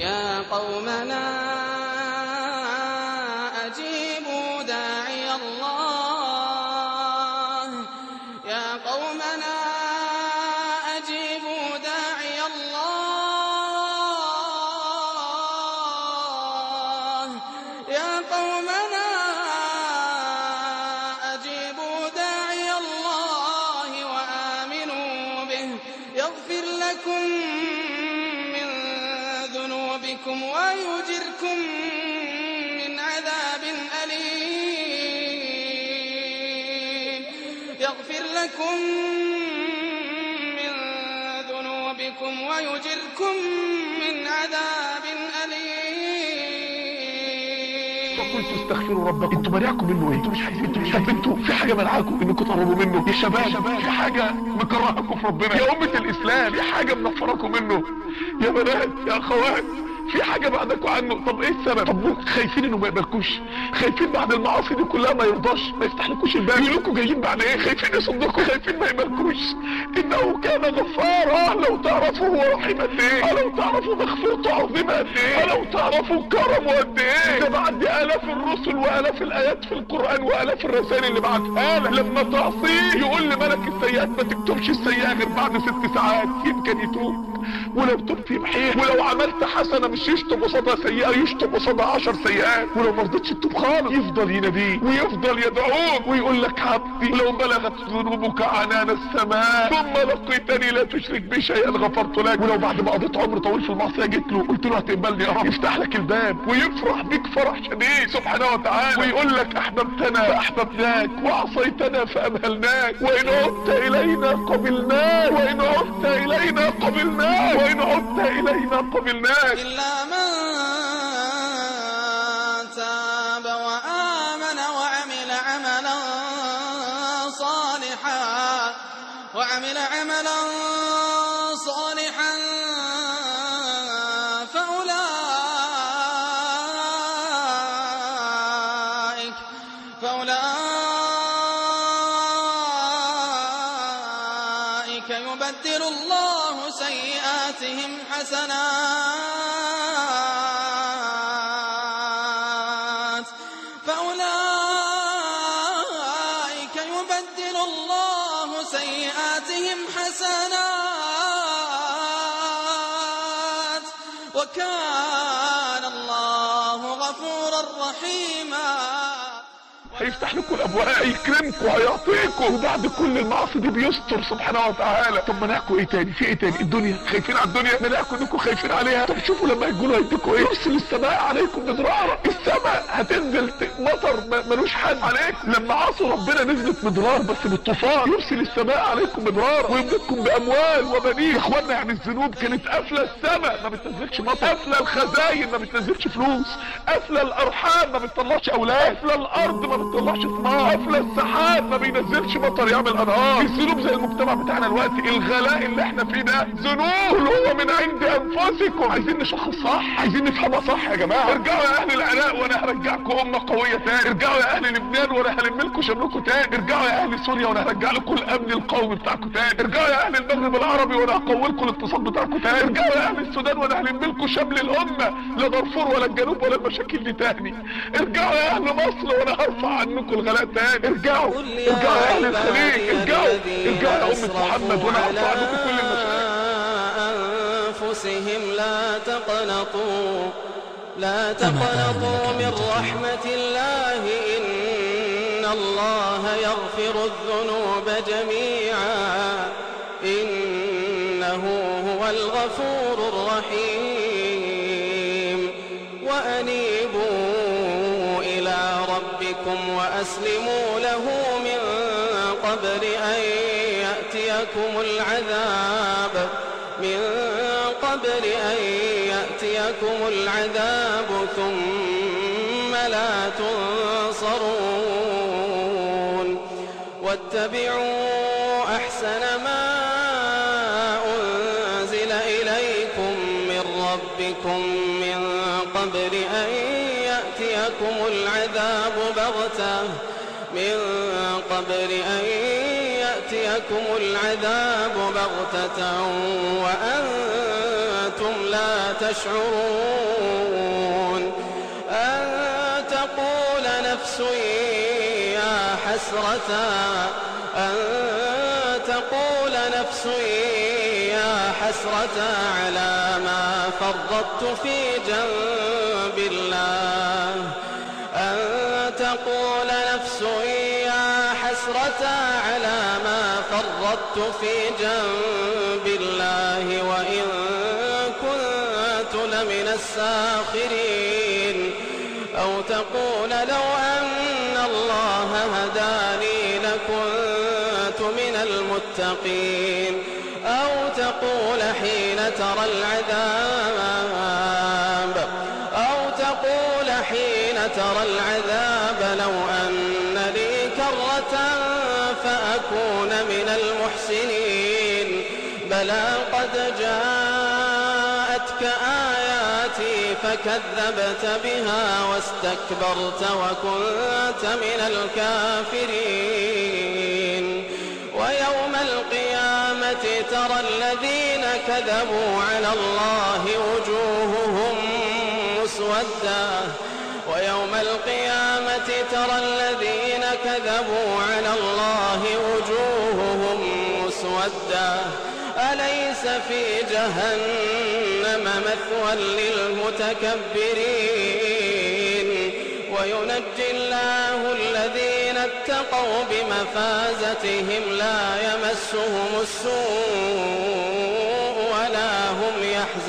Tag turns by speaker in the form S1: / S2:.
S1: يا قومنا أجيبوا داعي الله يا قومنا أجيبوا داعي الله يا قومنا أجيبوا داعي الله وآمنوا به يغفر لكم من ذنوبكم ويجركم من عذاب أليم يغفر لكم من ذنوبكم ويجركم من عذاب أليم
S2: فقلت استغفروا ربكم انتوا مانعكم منه ايه انتوا مش عايزين انتوا مش طب انتوا في حاجه منعاكم انكم تقربوا منه يا شباب في حاجه مكرهكم في ربنا يا امه الاسلام في حاجه منفركم منه يا بنات يا اخوات في حاجه بعدكم عنه طب ايه السبب طب خايفين انه ما يقبلكوش خايفين بعد المعاصي دي كلها ما يرضاش ما يفتحلكوش الباب يقول لكم جايين بعد ايه خايفين يصدقوا خايفين ما يقبلكوش انه كان غفارا لو تعرفوا هو رحيم قد ايه لو تعرفوا مغفرته عظيمه قد ايه لو تعرفوا كرمه قد ايه ده بعد الاف الرسل والاف الايات في القران والاف الرسائل اللي بعتها لك لما تعصيه يقول لملك السيئات ما تكتبش السيئه غير بعد ست ساعات يمكن يتوب ولو تبت يمحيه ولو عملت حسنه مش يشتم قصادها سيئه يشتم قصادها عشر سيئات ولو ما رضيتش تتوب خالص يفضل يناديك ويفضل يدعوك ويقول لك عبدي لو بلغت ذنوبك عنان السماء ثم لقيتني لا تشرك بي شيئا غفرت لك ولو بعد ما قضيت عمر طويل في المعصيه جيت له قلت له هتقبلني يا رب يفتح لك الباب ويفرح بيك فرح شديد سبحانه وتعالى ويقول لك احببتنا فاحببناك وعصيتنا فامهلناك وان عدت الينا قبلناك وان عدت الينا قبلناك وان عدت الينا قبلناك
S1: إلا من تاب وآمن وعمل عملا صالحا وعمل عملا صالحا فأولئك فأولئك يبدل الله سيئاتهم حسنات فأولئك يبدل الله سيئاتهم حسنات وكان الله غفورا رحيما
S2: هيفتح لكم الابواب هيكرمكم هيعطيكم وبعد كل المعاصي دي بيستر سبحانه وتعالى طب منعكم ايه تاني في ايه تاني الدنيا خايفين على الدنيا منعكم انكم خايفين عليها طب شوفوا لما يقولوا هيديكم ايه يرسل السماء عليكم مدرارا السماء هتنزل ت- مطر ما- ملوش حد عليكم لما عصوا ربنا نزلت مدرار بس بالطوفان يرسل السماء عليكم مدرارا ويمددكم باموال وبنين يا اخوانا يعني الذنوب كانت قافله السماء ما بتنزلش مطر قافله الخزاين ما بتنزلش فلوس قافله الارحام ما بتطلعش اولاد قافله الارض ما بتطلعش ثمار قافله السحاب ما بينزلش مطر يعمل انهار الذنوب زي المجتمع بتاعنا دلوقتي الغلاء اللي احنا فيه ده ذنوب هو من عند انفسكم عايزين نشخص صح عايزين نفهمها صح يا جماعه ارجعوا يا اهل العراق وانا هرجعكم امه قويه تاني ارجعوا يا اهل لبنان وانا هلم لكم شملكم تاني ارجعوا يا اهل سوريا وانا هرجع لكم الامن القومي بتاعكم تاني ارجعوا يا اهل المغرب العربي وانا هقوي لكم الاقتصاد بتاعكم تاني ارجعوا يا اهل السودان وانا هلم لكم شمل الامه لا دارفور ولا الجنوب ولا المشاكل دي تاني ارجعوا يا اهل مصر وانا هرفع عنكم الغلاء تاني ارجعوا
S1: قل يا
S2: ارجعوا يا اهل الخليج
S1: عبادي
S2: ارجعوا
S1: الذين
S2: ارجعوا يا امه
S1: أسرفوا
S2: محمد وانا
S1: على
S2: هرفع عنكم كل المشاكل
S1: أنفسهم لا تقنطوا لا تقنطوا من رحمة الله إن الله يغفر الذنوب جميعا إنه هو الغفور الرحيم وأنيبوا إلى ربكم وأسلموا له من قبل أن يأتيكم العذاب من قبل أن يأتيكم العذاب ثم لا تنصرون واتبعوا أحسن ما أنزل إليكم من ربكم من قبل أن يأتيكم العذاب بغتة من قبل أن يأتيكم يأتيكم العذاب بغتة وأنتم لا تشعرون أن تقول نفس يا حسرة أن تقول نفس يا حسرة على ما فرطت في جنب الله أن تقول نفس يا حسرة على ما فرطت في جنب الله وإن كنت لمن الساخرين أو تقول لو أن الله هداني لكنت من المتقين أو تقول حين ترى العذاب أو تقول حين ترى العذاب لو أن لي كرة فأكون من المحسنين بلى قد جاءتك آياتي فكذبت بها واستكبرت وكنت من الكافرين ويوم القيامة ترى الذين كذبوا على الله وجوههم مسودة ويوم القيامة ترى الذين كذبوا على الله وجوههم مسودة أليس في جهنم مثوى للمتكبرين وينجي الله الذين اتقوا بمفازتهم لا يمسهم السوء ولا هم يحزنون